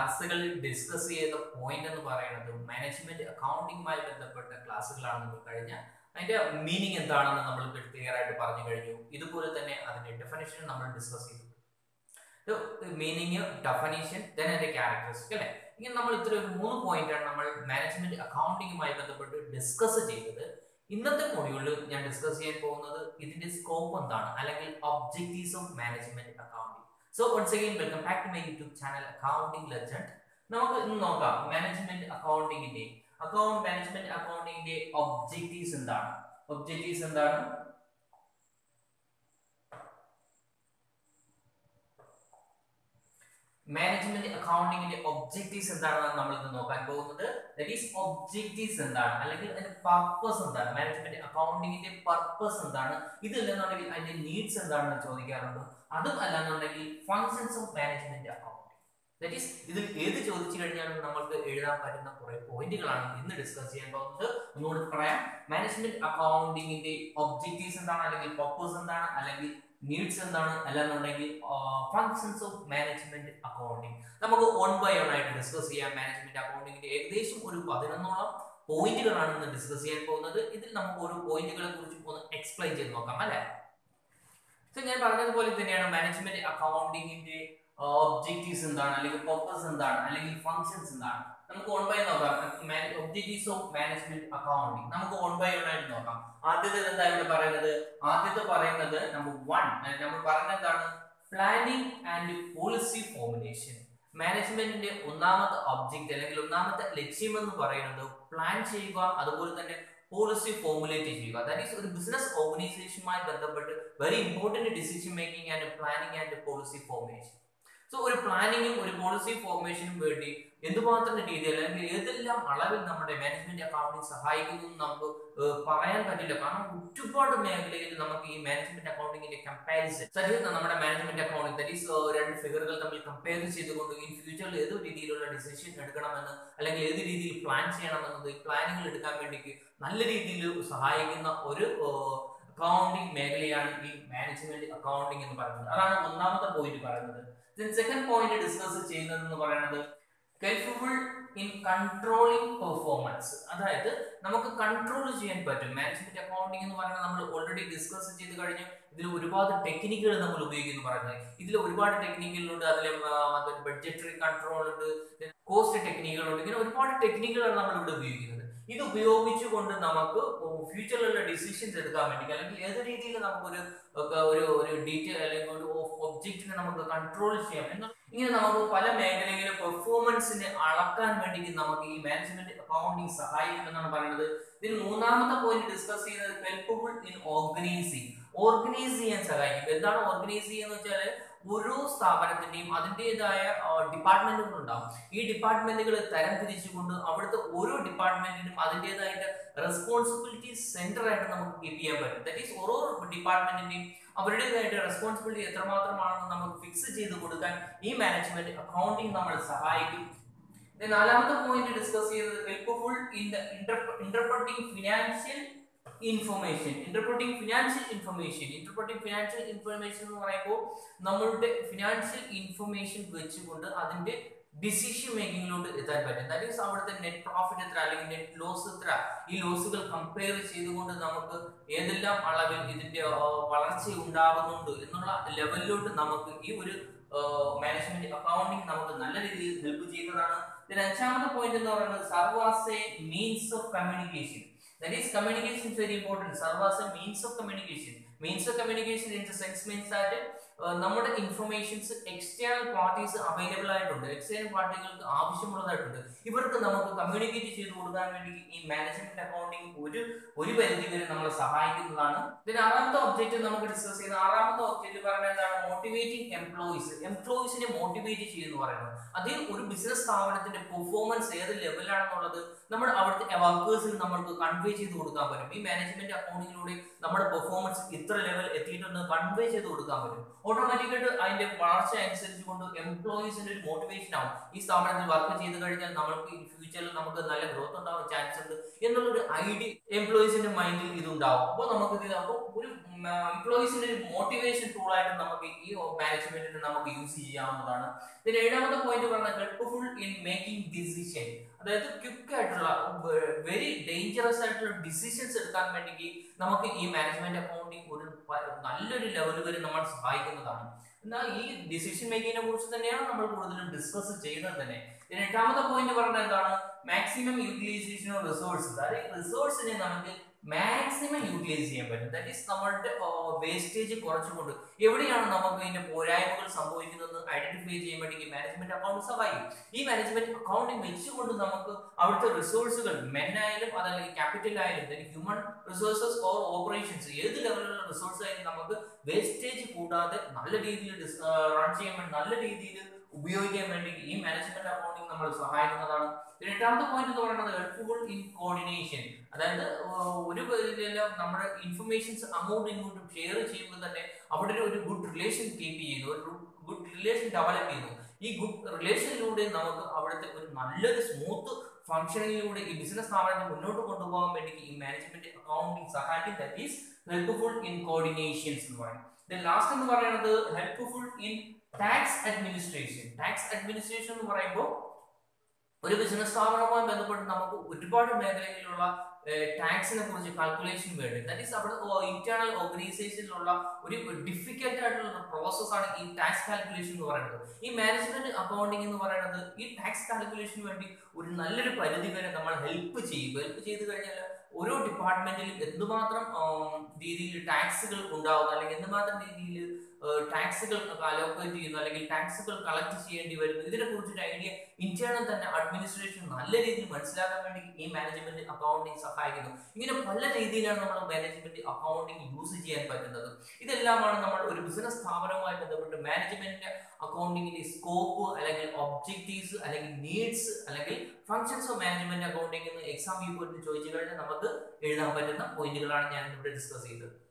ക്ലാസ്സുകളിൽ ഡിസ്കസ് ചെയ്ത പോയിന്റ് എന്ന് പറയുന്നത് മാനേജ്മെന്റ് അക്കൗണ്ടിങ്ങുമായി ബന്ധപ്പെട്ട ക്ലാസ്സുകളാണ് നമ്മൾ കഴിഞ്ഞ അതിന്റെ മീനിങ് എന്താണെന്ന് നമ്മൾ ക്ലിയർ ആയിട്ട് പറഞ്ഞു കഴിഞ്ഞു ഇതുപോലെ തന്നെ അതിന്റെ ഡെഫിനേഷൻ നമ്മൾ ഡിസ്കസ് ചെയ്തു മീനിങ് ഡെഫിനേഷൻ ദെൻ അതിന്റെ ക്യാരക്ടറിസ്റ്റിക് അല്ലെ ഇങ്ങനെ നമ്മൾ ഇത്ര ഒരു മൂന്ന് പോയിന്റാണ് നമ്മൾ മാനേജ്മെന്റ് അക്കൗണ്ടിങ്ങുമായി ബന്ധപ്പെട്ട് ഡിസ്കസ് ചെയ്തത് ഇന്നത്തെ മൊഡ്യൂളിൽ ഞാൻ ഡിസ്കസ് ചെയ്യാൻ പോകുന്നത് ഇതിന്റെ സ്കോപ്പ് എന്താണ് അല്ലെങ്കിൽ objectives of management accounting so once again welcome back to my YouTube channel accounting legend നമുക്ക് ഇന്ന് നോക്കാം മാനേജ്മെന്റ് അക്കൗണ്ടിങ്ങിന്റെ അക്കൗണ്ട് മാനേജ്മെന്റ് അക്കൗണ്ടിങ്ങിന്റെ ഒബ്ജക്റ്റീവ്സ് എന്താണ് ഒബ്ജക്റ്റീവ്സ് എന്താണ് മാനേജ്മെന്റ് അക്കൗണ്ടിങ്ങിന്റെ ഒബ്ജക്റ്റീവ്സ് എന്താണെന്നാണ് നമ്മൾ ഇന്ന് നോക്കാൻ പോകുന്നത് ദാറ്റ് ഈസ് ഒബ്ജക്റ്റീവ്സ് എന്താണ് അല്ലെങ്കിൽ അതിന്റെ പർപ്പസ് എന്താണ് മാനേജ്മെന്റ് അക്കൗണ്ടിങ്ങിന്റെ പർപ്പസ് എന്താണ് ഇതില്ലെന്നുണ്ടെങ്കിൽ അതിന്റെ നീഡ്സ് എന്താണെന്ന് ചോദിക്കാറുണ്ട് അതും അല്ലാന്നുണ്ടെങ്കിൽ functions of management accounting that is ഇതിൽ ഏത് ചോദിച്ചു കഴിഞ്ഞാലും നമുക്ക് എഴുതാൻ പറ്റുന്ന കുറെ പോയിന്റുകളാണ് ഇന്ന് ഡിസ്കസ് ചെയ്യാൻ പോകുന്നത് ഒന്നുകൂടി പറയാം മാനേജ്മെന്റ് അക്കൗണ്ടിങ്ങിന്റെ ഒബ്ജക്റ്റീവ്സ് എന്താണ് അല്ലെങ്കിൽ പർപ്പസ് എന്താണ് അല്ലെങ്കിൽ നീഡ്സ് എന്താണ് അല്ലാന്നുണ്ടെങ്കിൽ ഫങ്ഷൻസ് ഓഫ് മാനേജ്മെന്റ് അക്കൗണ്ടിങ് നമുക്ക് വൺ ബൈ വൺ ആയിട്ട് ഡിസ്കസ് ചെയ്യാം മാനേജ്മെന്റ് അക്കൗണ്ടിങ്ങിന്റെ ഏകദേശം ഒരു പതിനൊന്നോളം പോയിന്റുകളാണ് ഇന്ന് ഡിസ്കസ് ചെയ്യാൻ പോകുന്നത് ഇതിൽ നമുക്ക് ഓരോ പോയിന്റുകളെ കുറിച്ച് ഒന്ന് എക്സ്പ്ലെയിൻ ചെയ്ത് നോക്കാം അല്ലെ സോ ഞാൻ പറഞ്ഞതുപോലെ തന്നെയാണ് മാനേജ്മെന്റ് അക്കൗണ്ടിങ്ങിന്റെ ഒബ്ജക്റ്റീവ്സ് എന്താണ് അല്ലെങ്കിൽ പർപ്പസ് എന്താണ് അല്ലെങ്കിൽ ഫങ്ഷൻസ് എന്താണ് നമുക്ക് വൺ ബൈ നോക്കാം ഒബ്ജക്റ്റീവ്സ് ഓഫ് മാനേജ്മെന്റ് അക്കൗണ്ടിങ് നമുക്ക് വൺ ബൈ വൺ ആയിട്ട് നോക്കാം ആദ്യത്തെ എന്താ ഇവിടെ പറയുന്നത് ആദ്യത്തെ പറയുന്നത് നമ്പർ വൺ നമ്മൾ പറയുന്നത് എന്താണ് പ്ലാനിങ് ആൻഡ് പോളിസി ഫോർമുലേഷൻ മാനേജ്മെന്റിന്റെ ഒന്നാമത്തെ ഒബ്ജക്റ്റ് അല്ലെങ്കിൽ ഒന്നാമത്തെ ലക്ഷ്യം എന്ന് പറയുന്നത് പ്ലാൻ ചെയ്യുക അതുപോലെ തന്നെ പോളിസി ഫോർമുലേറ്റ് ചെയ്യുക ദാറ്റ് ഈസ് ഒരു ബിസിനസ് ഓർഗനൈസേഷനുമായി ബന്ധപ്പെട്ട് very important decision making and planning and policy formation so ഒരു പ്ലാനിങ്ങും ഒരു പോളിസി ഫോർമേഷനും വേണ്ടി എന്തുമാത്രം രീതി അല്ലെങ്കിൽ ഏതെല്ലാം അളവിൽ നമ്മുടെ മാനേജ്മെന്റ് അക്കൗണ്ടിങ് സഹായിക്കുന്നു നമുക്ക് പറയാൻ പറ്റില്ല കാരണം ഒരുപാട് മേഖലയിൽ നമുക്ക് ഈ മാനേജ്മെന്റ് അക്കൗണ്ടിങ്ങിന്റെ കമ്പാരിസൺ സജീവ് നമ്മുടെ മാനേജ്മെന്റ് അക്കൗണ്ടിങ് ദറ്റ് ഈസ് രണ്ട് ഫിഗറുകൾ തമ്മിൽ കമ്പയർ ചെയ്തുകൊണ്ട് ഇൻ ഫ്യൂച്ചറിൽ ഏത് രീതിയിലുള്ള ഡിസിഷൻ എടുക്കണമെന്ന് അല്ലെങ്കിൽ ഏത് രീതിയിൽ പ്ലാൻ ചെയ്യണമെന്നത് പ്ലാനിങ്ങൾ എടുക്കാൻ വേണ്ടി നല്ല രീതിയിൽ സഹായിക്കുന്ന ഒരു അക്കൗണ്ടിങ് മേഖലയാണ് ഈ മാനേജ്മെന്റ് അക്കൗണ്ടിങ് എന്ന് പറയുന്നത് അതാണ് ഒന്നാമത്തെ പോയിന്റ് പറയുന്നത് സെക്കൻഡ് പോയിന്റ് ഡിസ്കസ് ചെയ്യുന്നത് എന്ന് പറയുന്നത് കെൽഫുൾ ഇൻ കൺട്രോളിംഗ് പെർഫോമൻസ് അതായത് നമുക്ക് കൺട്രോൾ ചെയ്യാൻ പറ്റും മാനേജ്മെന്റ് അക്കൗണ്ടിംഗ് എന്ന് പറയുന്നത് നമ്മൾ ഓൾറെഡി ഡിസ്കസ് ചെയ്ത് കഴിഞ്ഞു ഇതിൽ ഒരുപാട് ടെക്നിക്കുകൾ നമ്മൾ ഉപയോഗിക്കുന്നു പറയുന്നത് ഇതിൽ ഒരുപാട് ടെക്നിക്കുകളുണ്ട് അതിൽ ബഡ്ജറ്ററി കൺട്രോൾ ഉണ്ട് കോസ്റ്റ് ടെക്നിക്കുകളുണ്ട് ഇങ്ങനെ ഒരുപാട് ടെക്നിക്കുകളാണ് നമ്മൾ ഇവിടെ ഉപയോഗിക്കുന്നത് ഇത് ഉപയോഗിച്ചുകൊണ്ട് നമുക്ക് ഫ്യൂച്ചറിലുള്ള ഡിസിഷൻസ് എടുക്കാൻ വേണ്ടി അല്ലെങ്കിൽ ഏത് രീതിയിൽ നമുക്കൊരു ഒരു ഒരു ഡീറ്റെയിൽ അല്ലെങ്കിൽ ഒരു ഒബ്ജക്റ്റിനെ നമുക്ക് കൺട്രോൾ ചെയ്യാം എന്ന് ഇങ്ങനെ നമുക്ക് പല മേഖലയിലെ പെർഫോമൻസിനെ അളക്കാൻ വേണ്ടി നമുക്ക് ഈ മാനേജ്മെന്റ് അക്കൗണ്ടിങ് സഹായിക്കുമെന്നാണ് പറയുന്നത് ഇതിൽ മൂന്നാമത്തെ പോയിന്റ് ഡിസ്കസ് ചെയ്യുന്നത് ഹെൽപ്ഫുൾ ഇൻ ഓർഗനൈസിങ് ഓർഗനൈസ് ചെയ്യാൻ സഹായിക്കും എന്താണ് ഓർഗനൈസ് ചെയ്യുക എന്ന് വെച്ചാൽ ഓരോ സ്ഥാപനത്തിന്റെയും അതിൻ്റെതായ ഡിപ്പാർട്ട്മെന്റുകൾ ഉണ്ടാവും ഈ ഡിപ്പാർട്ട്മെന്റുകൾ തരം തിരിച്ചുകൊണ്ട് അവിടുത്തെ ഓരോ ഡിപ്പാർട്ട്മെന്റിനും അതിൻ്റെതായിട്ട് റെസ്പോൺസിബിലിറ്റി സെന്റർ ആയിട്ട് നമുക്ക് കീപ്പ് ചെയ്യാൻ പറ്റും ദാറ്റ് ഈസ് ഓരോ ഡിപ്പാർട്ട്മെന്റിന്റെയും അവരുടേതായിട്ട് റെസ്പോൺസിബിലിറ്റി എത്രമാത്രമാണെന്ന് നമുക്ക് ഫിക്സ് ചെയ്ത് കൊടുക്കാൻ ഈ മാനേജ്മെന്റ് അക്കൗണ്ടിങ് നമ്മൾ സഹായിക്കും നാലാമത്തെ പോയിന്റ് ഡിസ്കസ് ചെയ്യുന്നത് helpful in the interpreting financial information interpreting financial information interpreting financial information എന്ന് പറയുമ്പോൾ നമ്മളുടെ ഫിനാൻഷ്യൽ ഇൻഫർമേഷൻ വെച്ചുകൊണ്ട് അതിന്റെ ഡിസിഷൻ മേക്കിങ്ങിലോട്ട് എത്താൻ പറ്റും ദാറ്റ് ഈസ് അവിടുത്തെ നെറ്റ് പ്രോഫിറ്റ് എത്ര അല്ലെങ്കിൽ നെറ്റ് ലോസ് എത്ര ഈ ലോസുകൾ കമ്പയർ ചെയ്തുകൊണ്ട് നമുക്ക് ഏതെല്ലാം അളവിൽ ഇതിന്റെ വളർച്ച ഉണ്ടാകുന്നുണ്ട് എന്നുള്ള ലെവലിലോട്ട് നമുക്ക് ഈ ഒരു മാനേജ്മെന്റ് അക്കൗണ്ടിങ് നമുക്ക് നല്ല രീതിയിൽ ഹെൽപ്പ് ചെയ്യുന്നതാണ് ഇതിന് അഞ്ചാമത്തെ പോയിന്റ് എന്ന് പറയുന്നത് serve as a means of communication that is communication is very important serve as a means of communication means of communication in the sense means that നമ്മുടെ ഇൻഫർമേഷൻസ് എക്സ്റ്റേണൽ പാർട്ടീസ് അവൈലബിൾ ആയിട്ടുണ്ട് external പാർട്ടികൾക്ക് ആവശ്യമുള്ളതായിട്ടുണ്ട് ഇവർക്ക് നമുക്ക് communicate ചെയ്ത് കൊടുക്കാൻ വേണ്ടി ഈ മാനേജ്മെന്റ് അക്കൗണ്ടിങ് ഒരു ഒരു പരിധി വരെ നമ്മളെ സഹായിക്കുന്നതാണ് ഇതിന് ആറാമത്തെ ഒബ്ജക്റ്റ് നമുക്ക് ഡിസ്കസ് ചെയ്യുന്ന ആറാമത്തെ ഒബ്ജക്റ്റ് പറയുന്നത് എന്താണ് മോട്ടിവേറ്റിംഗ് എംപ്ലോയീസ് എംപ്ലോയീസിനെ മോട്ടിവേറ്റ് ചെയ്യുന്നു പറയുന്നത് അതിൽ ഒരു ബിസിനസ് സ്ഥാപനത്തിന്റെ പെർഫോമൻസ് ഏത് ലെവലാണെന്നുള്ളത് നമ്മൾ അവിടുത്തെ വർക്കേഴ്സിന് നമ്മൾക്ക് കൺവേ ചെയ്ത് കൊടുക്കാൻ പറ്റും ഈ മാനേജ്മെന്റ് അക്കൗണ്ടിങ്ങിലൂടെ നമ്മുടെ പെർഫോമൻസ് ഇത്ര ലെവൽ എത്തിയിട്ടുണ്ട് കൺവേ ചെയ്ത് കൊടുക്കാൻ പറ്റും ഓട്ടോമാറ്റിക്കായിട്ട് അതിന്റെ വളർച്ച അനുസരിച്ച് കൊണ്ട് എംപ്ലോയീസിന്റെ ഒരു മോട്ടിവേഷൻ ആവും ഈ സ്ഥാപനത്തിൽ വർക്ക് ചെയ്ത് കഴിഞ്ഞാൽ നമ്മൾക്ക് ഇൻ ഫ്യൂച്ചറിൽ നമുക്ക് നല്ല ഗ്രോത്ത് ഉണ്ടാവാൻ ചാൻസ് ഉണ്ട് എന്നുള്ളൊരു ഐഡിയ എംപ്ലോയീസിന്റെ മൈൻഡിൽ ഇതുണ്ടാവും അപ്പോൾ നമുക്ക് ഇത് അപ്പോൾ ഒരു എംപ്ലോയീസിന്റെ ഒരു മോട്ടിവേഷൻ ടൂൾ ആയിട്ട് നമുക്ക് ഈ മാനേജ്മെന്റിന് നമുക്ക് യൂസ് ചെയ്യാവുന്നതാണ് പിന്നെ ഏഴാമത്തെ പോയിന്റ് പറഞ്ഞാൽ ഹെൽപ്ഫുൾ ഇൻ മേക്കിംഗ് ഡിസിഷൻ അതായത് ക്വിക്ക് ആയിട്ടുള്ള വെരി ഡേഞ്ചറസ് ആയിട്ടുള്ള ഡിസിഷൻസ് എടുക്കാൻ വേണ്ടി നമുക്ക് ഈ മാനേജ്മെന്റ് അക്കൗണ്ടിങ് ഒരു പ- നല്ലൊരു ലെവൽ വരെ നമ്മൾ സഹായിക്കുന്നതാണ് എന്നാൽ ഈ ഡിസിഷൻ മേക്കിങ്ങിനെ കുറിച്ച് തന്നെയാണ് നമ്മൾ കൂടുതലും ഡിസ്കസ് ചെയ്യുന്നത് തന്നെ ഇതിന് എട്ടാമത്തെ പോയിന്റ് പറഞ്ഞത് എന്താണ് മാക്സിമം യൂട്ടിലൈസേഷൻ ഓഫ് റിസോഴ്സസ് അതായത് റിസോഴ്സിനെ നമുക്ക് മാക്സിമം യൂട്ടിലൈസ് ചെയ്യാൻ പറ്റും ദാറ്റ് ഈസ് നമ്മളുടെ വേസ്റ്റേജ് കുറച്ചുകൊണ്ട് എവിടെയാണ് നമുക്ക് ഇതിന്റെ പോരായ്മകൾ സംഭവിക്കുന്നത് ഐഡന്റിഫൈ ചെയ്യാൻ വേണ്ടി മാനേജ്മെന്റ് അക്കൗണ്ട് സഹായിക്കും ഈ മാനേജ്മെന്റ് അക്കൗണ്ടിങ് വെച്ചുകൊണ്ട് നമുക്ക് അവിടുത്തെ റിസോഴ്സുകൾ മെൻ ആയാലും അതല്ലെങ്കിൽ ക്യാപിറ്റൽ ആയാലും ഹ്യൂമൻ റിസോഴ്സസ് ഓർ ഓപ്പറേഷൻസ് ഏത് ലെവലിലുള്ള റിസോഴ്സ് ആയാലും നമുക്ക് വേസ്റ്റേജ് കൂടാതെ നല്ല രീതിയിൽ റൺ ചെയ്യാൻ വേണ്ടി നല്ല രീതിയിൽ ഉപയോഗിക്കാൻ വേണ്ടി ഈ മാനേജ്മെന്റ് അക്കൗണ്ടിങ് നമ്മൾ സഹായിക്കുന്നതാണ് പിന്നെ എട്ടാമത്തെ പോയിന്റ് എന്ന് പറയുന്നത് ഹെൽപ്ഫുൾ ഇൻ കോർഡിനേഷൻ അതായത് ഏർ ഒരു ഇതിലെല്ലാം നമ്മുടെ ഇൻഫർമേഷൻസ് അങ്ങോട്ടും ഇങ്ങോട്ടും ഷെയർ ചെയ്യുമ്പോൾ തന്നെ അവിടെ ഒരു ഗുഡ് റിലേഷൻ കീപ്പ് ചെയ്യുന്നു ഒരു ഗുഡ് റിലേഷൻ ഡെവലപ്പ് ചെയ്യുന്നു ഈ ഗുഡ് റിലേഷനിലൂടെ നമുക്ക് അവിടുത്തെ ഒരു നല്ലൊരു സ്മൂത്ത് ഫംഗ്ഷനിലൂടെ ഈ ബിസിനസ് സ്ഥാപനത്തെ മുന്നോട്ട് കൊണ്ടുപോകാൻ വേണ്ടി ഈ മാനേജ്മെന്റ് അക്കൗണ്ടിങ് സഹായിക്കും that is helpful in coordinations എന്ന് പറയുന്നത് ലാസ്റ്റ് എന്ന് പറയുന്നത് helpful in tax administration tax administration എന്ന് പറയുമ്പോൾ ഒരു ബിസിനസ് സ്ഥാപനവുമായി ബന്ധപ്പെട്ട് നമുക്ക് ഒരുപാട് മേഖലകളിലുള്ള ടാക്സിനെ കുറിച്ച് കാൽക്കുലേഷൻ വേണ്ടി ദാറ്റ് ഈസ് അവിടെ ഇന്റേണൽ ഓർഗനൈസേഷനിലുള്ള ഒരു ഡിഫിക്കൽട്ട് ആയിട്ടുള്ള പ്രോസസ് ആണ് ഈ ടാക്സ് കാൽക്കുലേഷൻ എന്ന് പറയുന്നത് ഈ മാനേജ്മെന്റ് അക്കൗണ്ടിംഗ് എന്ന് പറയുന്നത് ഈ ടാക്സ് കാൽക്കുലേഷന് വേണ്ടി ഒരു നല്ലൊരു പരിധി വരെ നമ്മൾ ഹെൽപ്പ് ചെയ്യും ഹെൽപ്പ് ചെയ്ത് കഴിഞ്ഞാൽ ഓരോ ഡിപ്പാർട്ട്മെന്റിലും എന്തുമാത്രം രീതിയിൽ ടാക്സുകൾ ഉണ്ടാവുന്നു അല്ലെങ്കിൽ എന്തുമാത്രം രീതിയിൽ ടാക്സുകൾ അലോക്കേറ്റ് ചെയ്യുന്നു അല്ലെങ്കിൽ ടാക്സുകൾ കളക്ട് ചെയ്യേണ്ടി വരുന്നു ഇതിനെ കുറിച്ചൊരു ഐഡിയ ഇന്റേണൽ തന്നെ അഡ്മിനിസ്ട്രേഷൻ നല്ല രീതിയിൽ മനസ്സിലാക്കാൻ വേണ്ടി ഈ മാനേജ്മെന്റ് അക്കൗണ്ടിങ് സഹായിക്കുന്നു ഇങ്ങനെ പല രീതിയിലാണ് നമ്മൾ മാനേജ്മെന്റ് അക്കൗണ്ടിങ് യൂസ് ചെയ്യാൻ പറ്റുന്നത് ഇതെല്ലാമാണ് നമ്മൾ ഒരു ബിസിനസ് സ്ഥാപനവുമായി ബന്ധപ്പെട്ട് മാനേജ്മെന്റ് അക്കൗണ്ടിങ്ങിന്റെ സ്കോപ്പ് അല്ലെങ്കിൽ ഒബ്ജക്റ്റീവ്സ് അല്ലെങ്കിൽ നീഡ്സ് അല്ലെങ്കിൽ ഫങ്ഷൻസ് ഓഫ് മാനേജ്മെന്റ് അക്കൗണ്ടിംഗ് എന്ന് എക്സാം വ്യൂ പോയിന്റ് ചോദിച്ചു കഴിഞ്ഞാൽ നമുക്ക് എഴുതാൻ പറ്റുന്ന പോയിന്റുകളാണ് ഞാൻ ഇവിടെ ഡിസ്കസ് ചെയ്തത്